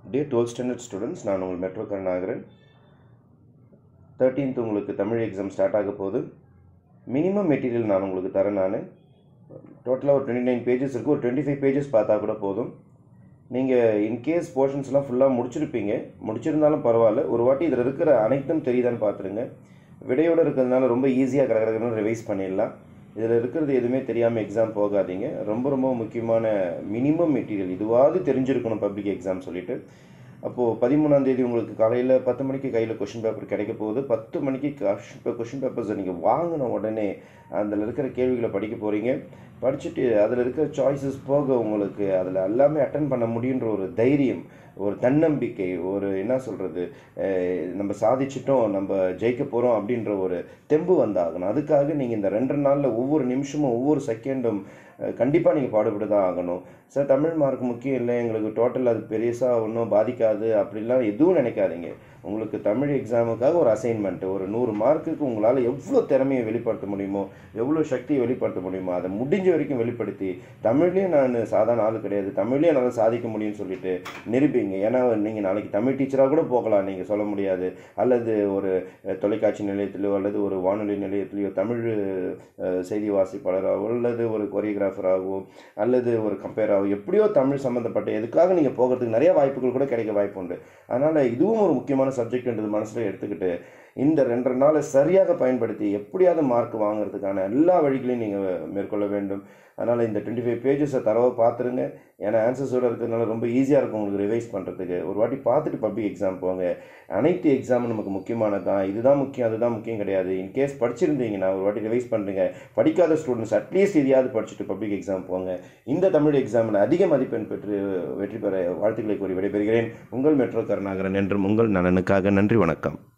dear twelfth standard students நான் உங்கள் metro Karunakaran thirteenth உங்களுக்கு தமிழ் எக்ஸாம் ஸ்டார்ட் ஆக போகுது மினிமம் மெட்டீரியல் நான் உங்களுக்கு தரேன் நான் டோட்டலாக ஒரு டுவெண்ட்டி நைன் பேஜஸ் இருக்குது ஒரு டுவெண்ட்டி ஃபைவ் பேஜஸ் பார்த்தா கூட போதும் நீங்கள் இன்கேஸ் போர்ஷன்ஸ்லாம் ஃபுல்லாக முடிச்சிருப்பீங்க முடிச்சிருந்தாலும் பரவாயில்ல ஒரு வாட்டி இதில் இருக்கிற அனைத்தும் தெரியுதான்னு பார்த்துருங்க விடையோடு இருக்கிறதுனால ரொம்ப ஈஸியாக கடற்கடன்னு ரிவைஸ் பண்ணிடலாம் இதில் இருக்கிறது எதுவுமே தெரியாமல் எக்ஸாம் போகாதீங்க ரொம்ப ரொம்ப முக்கியமான மினிமம் மெட்டீரியல் இதுவாவது தெரிஞ்சிருக்கணும் பப்ளிக் எக்ஸாம் சொல்லிட்டு அப்போது பதிமூணாம் தேதி உங்களுக்கு காலையில் பத்து மணிக்கு கையில் கொஷின் பேப்பர் கிடைக்க போகுது பத்து மணிக்கு கொஷின் கொஷின் பேப்பர்ஸை நீங்கள் வாங்கின உடனே அதில் இருக்கிற கேள்விகளை படிக்க போகிறீங்க படிச்சுட்டு அதில் இருக்கிற சாய்ஸஸ் போக உங்களுக்கு அதில் எல்லாமே அட்டன் பண்ண முடியுன்ற ஒரு தைரியம் ஒரு தன்னம்பிக்கை ஒரு என்ன சொல்கிறது நம்ம சாதிச்சிட்டோம் நம்ம ஜெயிக்க போகிறோம் அப்படின்ற ஒரு தெம்பு வந்தாகணும் அதுக்காக நீங்கள் இந்த ரெண்டு நாளில் ஒவ்வொரு நிமிஷமும் ஒவ்வொரு செகண்டும் கண்டிப்பாக நீங்கள் பாடுபட்டு தான் ஆகணும் சார் தமிழ் மார்க் முக்கியம் இல்லை எங்களுக்கு டோட்டல் அது பெருசாக ஒன்றும் பாதிக்காது அப்படிலாம் எதுவும் நினைக்காதீங்க உங்களுக்கு தமிழ் எக்ஸாமுக்காக ஒரு அசைன்மெண்ட் ஒரு நூறு மார்க்குக்கு உங்களால் எவ்வளோ திறமையை வெளிப்படுத்த முடியுமோ எவ்வளோ சக்தியை வெளிப்படுத்த முடியுமோ அதை முடிஞ்ச வரைக்கும் வெளிப்படுத்தி தமிழ்லேயும் நான் சாதாரண ஆள் கிடையாது தமிழ்லேயும் என்னால் சாதிக்க முடியும்னு சொல்லிட்டு நிரூபிங்க ஏன்னா நீங்கள் நாளைக்கு தமிழ் டீச்சராக கூட போகலாம் நீங்கள் சொல்ல முடியாது அல்லது ஒரு தொலைக்காட்சி நிலையத்திலோ அல்லது ஒரு வானொலி நிலையத்திலேயோ தமிழ் செய்தி வாசிப்பாளராகவோ அல்லது ஒரு கொரியோகிராஃபராகவோ அல்லது ஒரு கம்பேராகவோ எப்படியோ தமிழ் சம்மந்தப்பட்ட எதுக்காக நீங்கள் போகிறதுக்கு நிறைய வாய்ப்புகள் கூட கிடைக்க வாய்ப்பு உண்டு அதனால் இதுவும் ஒரு முக்கியமான சப்ஜெக்ட்ன்றது மனசில் எடுத்துக்கிட்டு இந்த ரெண்டரை நாளை சரியாக பயன்படுத்தி எப்படியாவது மார்க் வாங்குறதுக்கான எல்லா வழிகளையும் நீங்கள் மேற்கொள்ள வேண்டும் அதனால் இந்த டுவெண்ட்டி ஃபைவ் பேஜஸை தரவை பார்த்துருங்க ஏன்னா ஆன்சர்ஸோடு இருக்கிறதுனால ரொம்ப ஈஸியாக இருக்கும் உங்களுக்கு ரிவைஸ் பண்ணுறதுக்கு ஒரு வாட்டி பார்த்துட்டு பப்ளிக் எக்ஸாம் போங்க அனைத்து எக்ஸாமும் நமக்கு முக்கியமானது தான் இதுதான் முக்கியம் அதுதான் முக்கியம் கிடையாது இன்கேஸ் படிச்சிருந்தீங்கன்னா ஒரு வாட்டி ரிவைஸ் பண்ணுறீங்க படிக்காத ஸ்டூடெண்ட்ஸ் அட்லீஸ்ட் இதையாவது படிச்சுட்டு பப்ளிக் எக்ஸாம் போங்க இந்த தமிழ் எக்ஸாமில் அதிக மதிப்பெண் பெற்று வெற்றி பெற வாழ்த்துக்களை கூறி விடைபெறுகிறேன் உங்கள் மெட்ரோ கருணாகரன் என்றும் உங்கள் நலனுக்காக நன்றி வணக்கம்